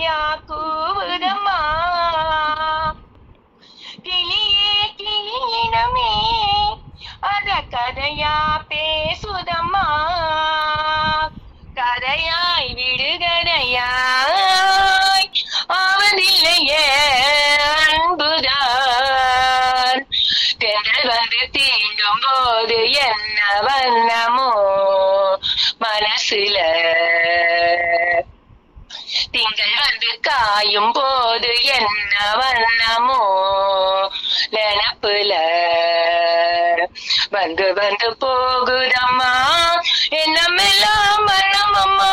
கதையா கூவுதம்மா கிளியே கிளியினமே அத கதையா பேசுதம்மா கதையாய் விடுகதையாய் ஆவதில்லையே அன்புதான் தென்றல் வந்து தீண்டும் போது என்ன வண்ணமோ மனசுல திங்கள் வந்து காயும் போது என்ன வண்ணமோ நினப்புல வந்து வந்து போகுதம்மா என்னமெல்லாம் வண்ணமம்மா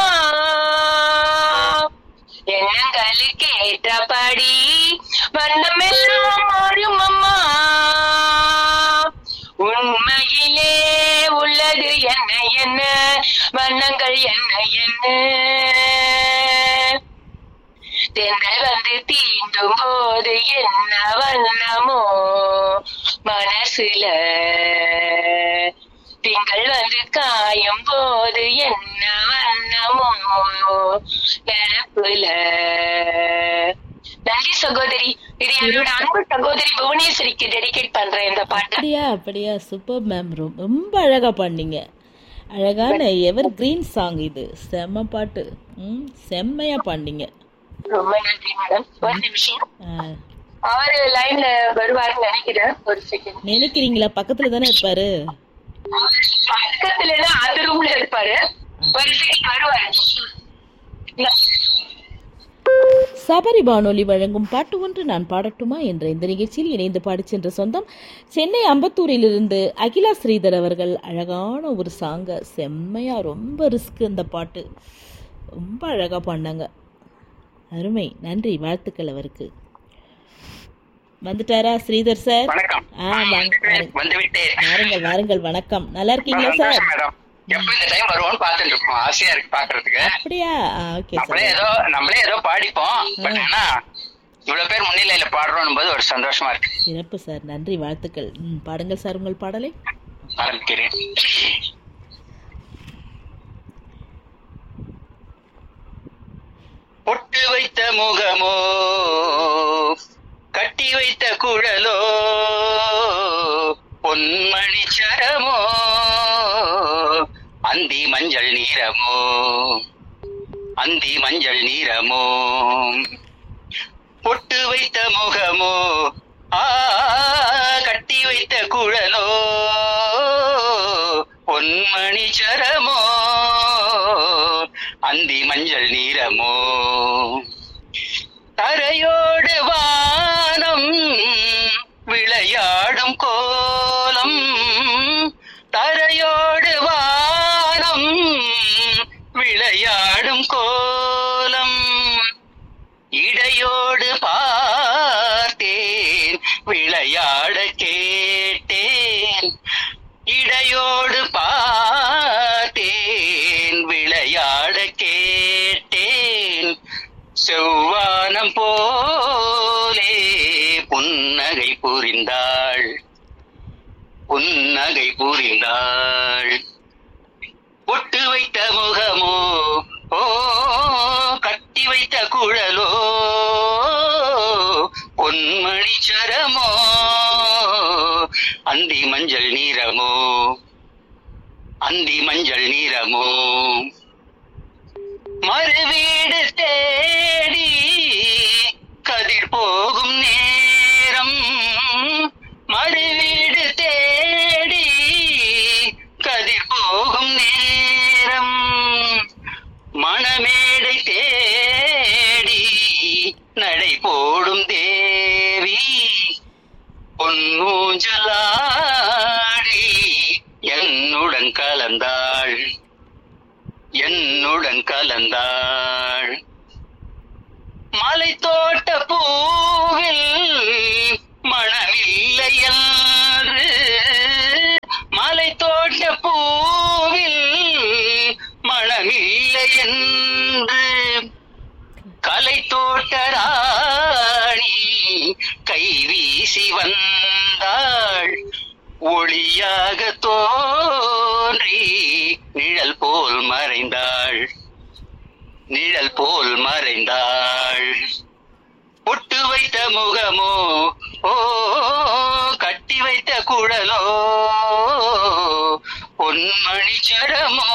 எண்ணங்களுக்கு ஏற்றபடி வண்ணமெல்லாம் மாறுமம்மா உண்மையிலே உள்ளது என்ன என்ன வண்ணங்கள் என்ன என்ன தென்றல் வந்து தீண்டும் போது என்ன வண்ணமோ மனசுல திங்கள் வந்து காயும் போது என்ன வண்ணமோ நினப்புல நன்றி சகோதரி இது என்னோட அன்பு சகோதரி புவனேஸ்வரிக்கு டெடிகேட் பண்றேன் இந்த பாட்டு அப்படியா அப்படியா சூப்பர் மேம் ரொம்ப அழகா பண்ணீங்க அழகான எவர் கிரீன் சாங் இது செம்ம பாட்டு ம் செம்மையா பண்ணீங்க ரொம்ப நன்றி மேடம் ஒரு நிமிஷம் ஆ, அவரு லைன்ல வருவாருன்னு நினைக்கிறேன் ஒரு செகண்ட் நினைக்கிறீங்களா பக்கத்துல தானே இருப்பாரு பக்கத்துல தான் அது ரூம்ல இருப்பாரு ஒரு செகண்ட் வருவாரு சபரி வானொலி வழங்கும் பாட்டு ஒன்று நான் பாடட்டுமா என்ற இந்த நிகழ்ச்சியில் இணைந்து பாடிச் சென்ற சொந்தம் சென்னை அம்பத்தூரிலிருந்து அகிலா ஸ்ரீதர் அவர்கள் அழகான ஒரு சாங்க செம்மையா ரொம்ப ரிஸ்க் இந்த பாட்டு ரொம்ப அழகா பண்ணாங்க அருமை நன்றி வாழ்த்துக்கள் அவருக்கு வந்துட்டாரா ஸ்ரீதர் சார் வணக்கம் ஆ வாங்க வாருங்க. வந்து விட்டேன் வாருங்கள் வாருங்கள் வணக்கம் நல்லா இருக்கீங்களா சார் சந்தோஷம் மேடம் எப்ப இந்த டைம் வருவோம்னு பாத்துட்டு இருக்கோம் ஆசையா இருக்கு பாக்குறதுக்கு அப்படியா ஓகே நம்மளே சார் ஏதோ நம்மளே ஏதோ பாடிப்போம் பட் ஆனா இவ்வளவு பேர் முன்னிலையில பாடுறோம் போது ஒரு சந்தோஷமா இருக்கு சிறப்பு சார் நன்றி வாழ்த்துக்கள் ம், பாடுங்கள் சார் உங்கள் பாடலை ஆரம்பிக்கிறேன் பொட்டு வைத்த முகமோ கட்டி வைத்த குழலோ பொன்மணி சரமோ அந்தி மஞ்சள் நீரமோ அந்தி மஞ்சள் நீரமோ பொட்டு வைத்த முகமோ ஆ கட்டி வைத்த குழலோ பொன்மணி சரமோ அந்தி மஞ்சள் நீரமோ தரையோடு வானம் விளையாடும் கோலம் தரையோடு வானம் விளையாடும் கோலம் இடையோடு பார்த்தேன் விளையாட கேட்டேன் இடையோடு பார்த்தேன் விளையாட கேட்டேன் செவ்வானம் போலே புன்னகை புரிந்தாள் புன்னகை புரிந்தாள் பொட்டு வைத்த முகமோ ஓ கட்டி வைத்த குழலோ பொன்மணி சரமோ அந்தி மஞ்சள் நீரமோ அந்தி மஞ்சள் நீரமோ மறுவீடு தேடி கதிர் போகும் நேரம் மறுவீடு தேடி கதிர் போகும் நேரம் மணமேடை தேடி நடை போடும் தேவி பொன்னூஞ்சலாடி என்னுடன் கலந்தாள் என்னுடன் கலந்தாள் மலை தோட்ட பூவில் மணமில்லை என்று மலை தோட்ட பூவில் மணமில்லை என்று கலை தோட்ட ராணி கை வீசி வந்தாள் ஒளியாக தோன்றி நிழல் போல் மறைந்தாள் மலை தோட்ட பூவில் மணமில்லை என்று மலை தோட்ட பூவில் மணமில்லை என்று கலை தோட்ட ராணி கை வீசி வந்தாள் ஒளியாக தோன்றி நிழல் போல் மறைந்தாள். ஒளியாக தோன்றி நிழல் போல் மறைந்தாள். கலை தோட்ட பூவில் மணமில்லை என்று மலை தோட்ட பூவில் மணமில்லை என்று கலை தோட்ட ராணி கை வீசி வந்தாள் ஒளியாக தோன்றி நிழல் போல் மறைந்தாள் நிழல் போல் மறைந்தாள் பொட்டு வைத்த முகமோ ஓ கட்டி வைத்த குழலோ பொன்மணி சரமோ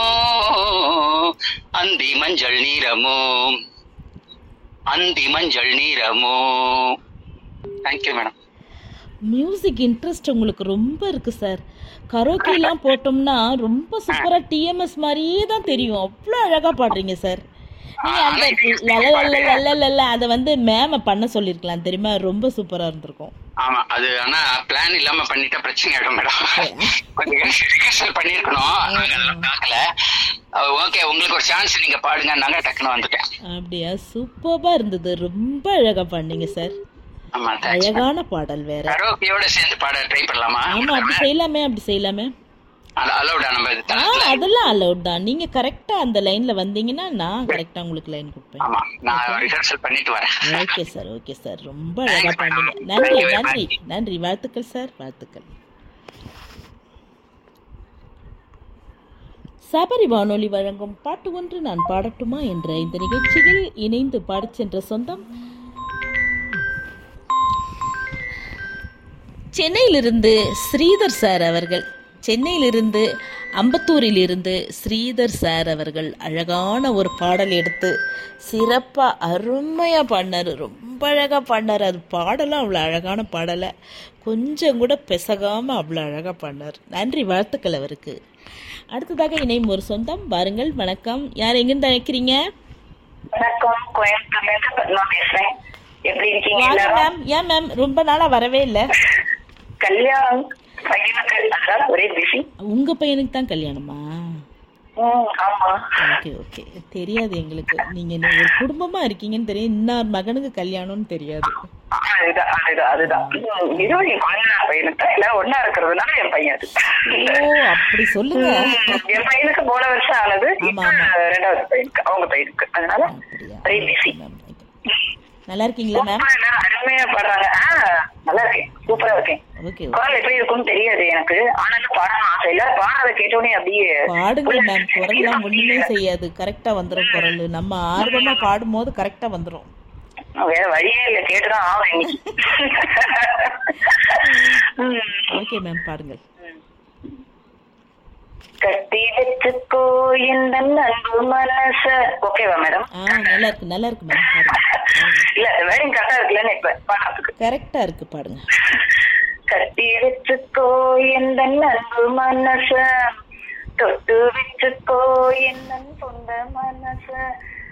அந்தி மஞ்சள் நீரமோ அந்தி மஞ்சள் நீரமோ தேங்க்யூ மேடம் மியூசிக் இன்ட்ரெஸ்ட் உங்களுக்கு ரொம்ப இருக்கு சார் கரோக்கிலாம் போட்டோம்னா ரொம்ப சூப்பரா டிஎம்எஸ் மாதிரியே தான் தெரியும் அவ்வளோ அழகா பாடுறீங்க சார் நீங்க அந்த லலலலலலல அதை வந்து மேம பண்ண சொல்லிருக்கலாம் தெரியுமா ரொம்ப சூப்பரா இருந்திருக்கும் ஆமா அது ஆனா பிளான் இல்லாம பண்ணிட்டா பிரச்சனை ஆயிடும் மேடம் கொஞ்சம் ரிஹர்சல் பண்ணிருக்கணும் நாங்க அதெல்லாம் பார்க்கல ஓகே உங்களுக்கு ஒரு சான்ஸ் நீங்க பாடுங்க நாங்க டக்குன்னு வந்துட்டேன் அப்படியா சூப்பரா இருந்தது ரொம்ப அழகா பண்ணீங்க சார் ஆமா தேங்க்ஸ் அழகான பாடல் வேற கரோக்கியோட சேர்ந்து பாட ட்ரை பண்ணலாமா ஆமா அப்படி செய்யலாமே அப்படி செய்யலாமே அலௌடா நம்ம இது ஆ தளத்துல அதெல்லாம் அலௌட் தான் நீங்க கரெக்டா அந்த லைன்ல வந்தீங்கன்னா நான் கரெக்டா உங்களுக்கு லைன் கொடுப்பேன் ஆமா நான் ரிஹர்சல் பண்ணிட்டு வரேன் ஓகே சார் ஓகே சார் ரொம்ப அழகா பண்ணீங்க நன்றி நன்றி நன்றி வாழ்த்துக்கள் சார் வாழ்த்துக்கள் சபரி வானொலி வழங்கும் பாட்டு ஒன்று நான் பாடட்டுமா என்ற இந்த நிகழ்ச்சியில் இணைந்து பாடிச் சென்ற சொந்தம் சென்னையிலிருந்து ஸ்ரீதர் சார் அவர்கள் சென்னையிலிருந்து அம்பத்தூரிலிருந்து ஸ்ரீதர் சார் அவர்கள் அழகான ஒரு பாடல் எடுத்து சிறப்பாக அருமையாக பண்ணார் ரொம்ப அழகாக பண்ணார் அது பாடலாம் அவ்வளோ அழகான பாடலை கொஞ்சம் கூட பெசகாமல் அவ்வளோ அழகாக பண்ணார் நன்றி வாழ்த்துக்கள் அவருக்கு அடுத்ததாக இணையும் ஒரு சொந்தம் வாருங்கள் வணக்கம் யார் எங்கிருந்து அழைக்கிறீங்க வணக்கம் கோயம்புத்தூர்ல இருந்து பத்மா பேசுறேன் எப்படி இருக்கீங்க வாங்க எல்லாரும் மேம் ஏன் மேம் ரொம்ப நாளாக வரவே இல்லை கல்யாணம் பையனுக்கு அதனால ஒரே பிஸி உங்க பையனுக்கு தான் கல்யாணமா ம் ஆமா ஓகே ஓகே தெரியாது எங்களுக்கு நீங்க என்ன ஒரு குடும்பமா இருக்கீங்கன்னு தெரியும் இன்னொரு மகனுக்கு கல்யாணம்னு தெரியாது அதுதான் அதுதான் அதுதான் ம், இதுவும் என் குழந்தை பையனுக்கு எல்லாம் ஒண்ணா இருக்கிறதுனால என் பையன் அது ஓ அப்படி சொல்லுங்க ம், என் பையனுக்கு போன வருஷம் ஆனது ஆமா, இப்ப ஆமா. ரெண்டாவது பையனுக்கு அவங்க பையனுக்கு அதனால அப்படியா ஒரே பிஸி மேம் நல்லா இருக்கீங்களா மேம் ரொம்ப எல்லாரும் அருமையா பாடுறாங்க ஆ நல்லா இருக்கேன் சூப்பரா இருக்கேன் ஓகே குரல் எப்படி இருக்கும்னு தெரியாது எனக்கு ஆனாலும் பாடணும் ஆசை எல்லாரும் பாடுறத கேட்டோடனே அப்படியே பாடுங்க மேம் குரல்லாம் ஒண்ணுமே செய்யாது கரெக்டா வந்துரும் குரல் நம்ம ஆர்வமா பாடும்போது கரெக்டா வந்துரும் வேற வழியே இல்ல கேட்டுதான் ஆகும் இன்னைக்கு ம். ஓகே மேம் பாடுங்கள் கட்டி வச்சுக்கோ இந்த அன்பு மனச ஓகேவா மேடம் ஆ நல்லா இருக்கு நல்லா இருக்கு மேம் பாடுங்க இல்ல வேடிங் கரெக்டா இருக்குல்லன்னு இப்ப பாடுறதுக்கு கரெக்டா இருக்கு பாடுங்க கட்டி வச்சுக்கோ இந்த அன்பு மனச தொட்டு வச்சுக்கோ என்ன சொந்த மனச